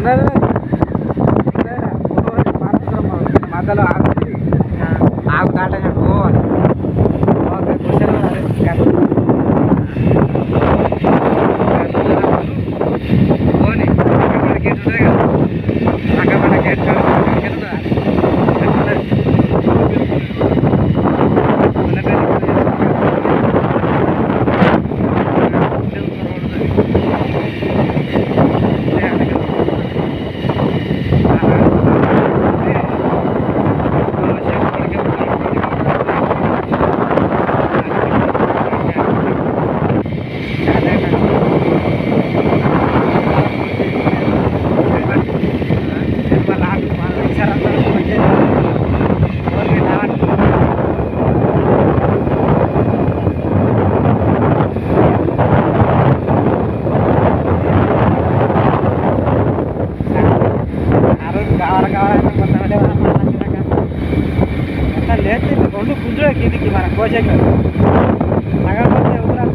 ఉన్నది మధ్యలో ఆగుతుంది ఆగు దాటగా పోవాలి ఓకే క్వశ్చన్ పోనీ అక్కడ గేట్ ఉంటుంది కదా అక్కడ మన గేట్ కావాలి కావాలని కొంతమంది అంతా లేదు రెండు గుంజులు కిందికి మన కోశంగా నగకపోతే ఊరా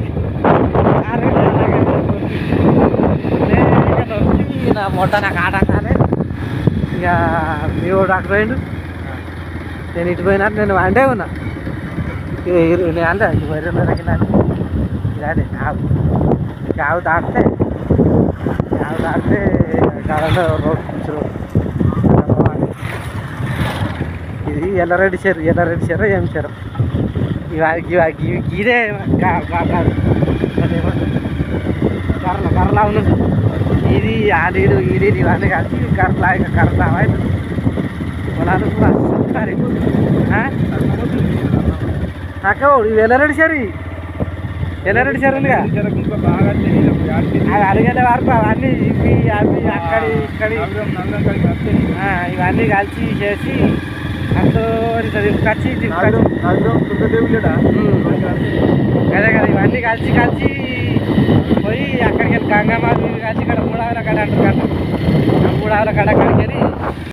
నా మొట్ట నాకు ఆట కాలే ఇక మీ వాడు అక్కడ పోయిండు నేను ఇటు పోయినా నేను అంటే ఉన్నా ఇక ఇరు- నేను అంటే వైరన్నరకి నాకు ఇదే ఆవు ఇక ఆవు దాటితే ఆవు దాటితే కాలంలో రోడ్ పిచ్చి రోడ్ ఇది ఎల్లారెడ్డి చెరు ఎల్లారెడ్డి చెరు ఏం చెరు ఇవా ఇవా ఇవి ఇదే గా- గా- గా- అదేమో కర్ర కర్రలా ఉన్నది ఇది ఆడీడు ఈడీడు ఇవన్నీ కలిసి కర్రలా ఇక కర్రలా అవుతుంది పొలాలు కూడా సరే అక్కడు ఇవి ఎల్లారెడ్డి చెరు ఎల్లారెడ్డి చెరు ఉందిగా అది అడిగే వరకు అవన్నీ ఇవి అవి అక్కడి ఇక్కడి ఆ, ఇవన్నీ కలిసి చేసి అంతో తీసుకొచ్చి తీసుకొచ్చి అదే కదా ఇవన్నీ కలిసి కలిసి పోయి అక్కడికి వెళ్ళి గంగమ్మ నీళ్ళు కలిసి ఇక్కడ మూడావుల కడ అంటారు కదా ఆ మూడావుల కడ అక్కడికి వెళ్ళి